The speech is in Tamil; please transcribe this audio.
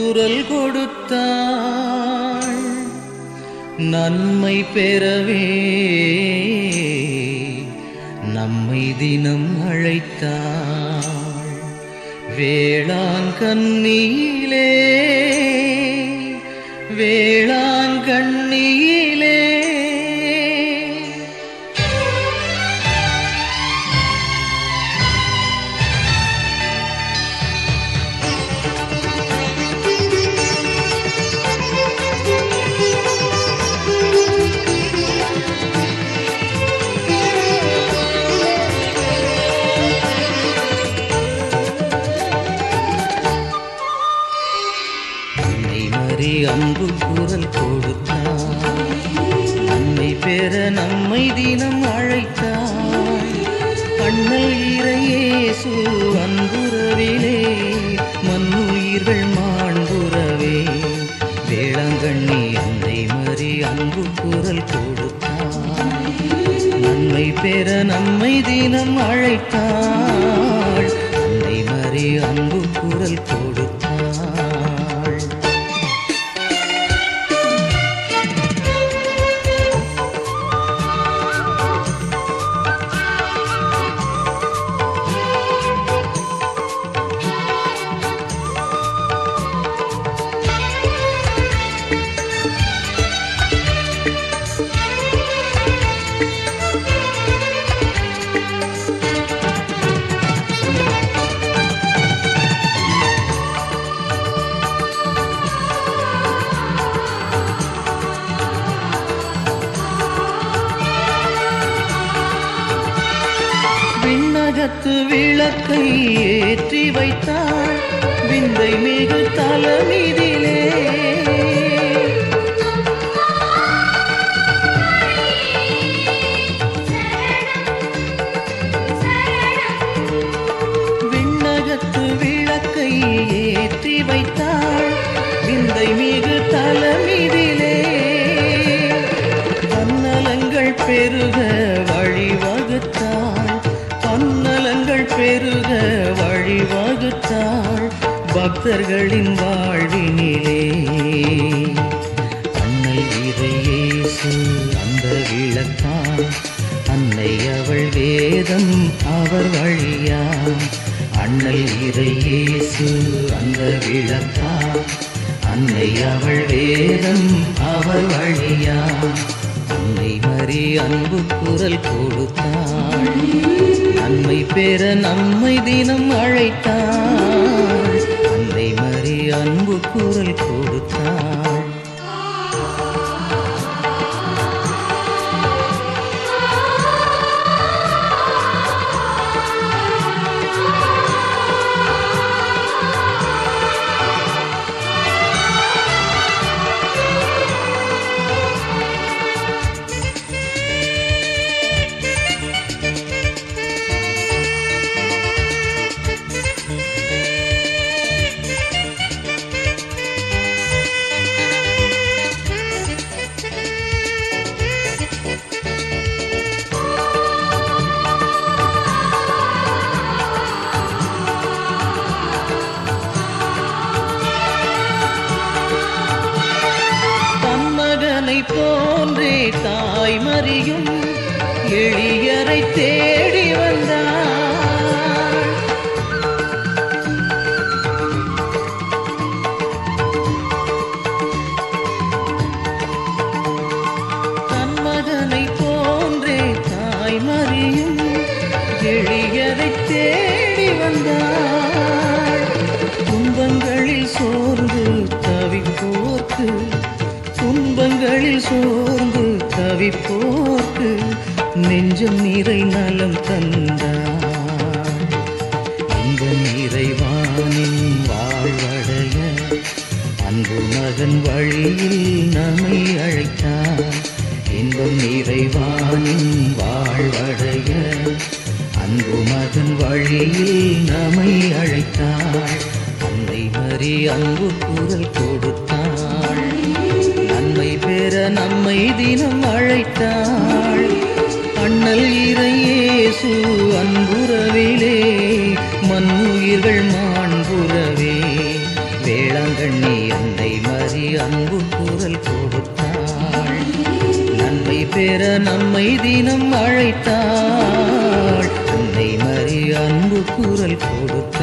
குரல் கொடுத்தாள் நன்மை பெறவே நம்மை தினம் அழைத்தாள் வேளாங்கண்ணியிலே வேளாங்கண்ணியிலே அன்னை மறி அன்பு குரல் கொடுத்தார் நன்மை பெற நம்மை தினம் அழைத்தார் அண்ணல் இறையேசு அன்புறவிலே மண்ணுயிர்கள் மாண்புறவே வேளாங்கண்ணி அன்னை மறி அன்பு குரல் கொடுத்தார் நன்மை பெற நம்மை தினம் அழைத்தாள் அன்னை மறி அன்பு குரல் கொடுத்தாள் விண்ணகத்து விளக்கை ஏற்றி வைத்தாள் விந்தை மிகு தலமீதிலே விண்ணகத்து விளக்கை ஏற்றி வைத்தாள் விந்தை மிகு தலமீதிலே பன்னலங்கள் பெருக வழிவகுத்தாள் பன்னலங்கள் பெருக வழிவகுத்தாள் பக்தர்களின் வாழ்வினிலே அண்ணல் இறையேசு அந்த விளக்கான் அன்னை அவள் வேதம் அவர் வழியாம் அண்ணல் இறையேசு அந்த விளக்கான் அன்னை அவள் வேதம் அவர் வழியாம் அன்னை மறி அன்பு குரல் கொடுத்தாள் நன்மை பெற நம்மை தினம் அழைத்தாள் அன்னை மறி அன்பு குரல் கொடுத்தாள் தன்மகனை போன்றே தாய் மறியும் எளியரை தேடி வந்தாள் தன்மகனை போன்றே தாய் மறியும் எளியரை தேடி வந்தாள் துன்பங்களில் சோர்ந்து தவிப்போர்க்கு துன்பங்களில் சோர்ந்து தவிப்போர்க்கு நெஞ்சம் நிறை நலம் தந்தார் இந்த நிறைவானின் வாழ்வடைய அன்பு மகன் வழியில் நம்மை அழைத்தார் இன்பம் நிறைவானின் வாழ்வடைய அன்பு மகன் வழியில் நம்மை அழைத்தாள் அன்னை மறி அன்பு குரல் கொடுத்தாள் நன்மை பெற நம்மை தினம் அழைத்தாள் அண்ணல் இறையேசு அன்புறவிலே மண்ணுயிர்கள் மாண்புறவே வேளாங்கண்ணி அன்பு குரல் கொடுத்தாள் நன்மை பெற நம்மை தினம் அழைத்தாள் அன்னை மறி அன்பு குரல் கொடுத்தாள்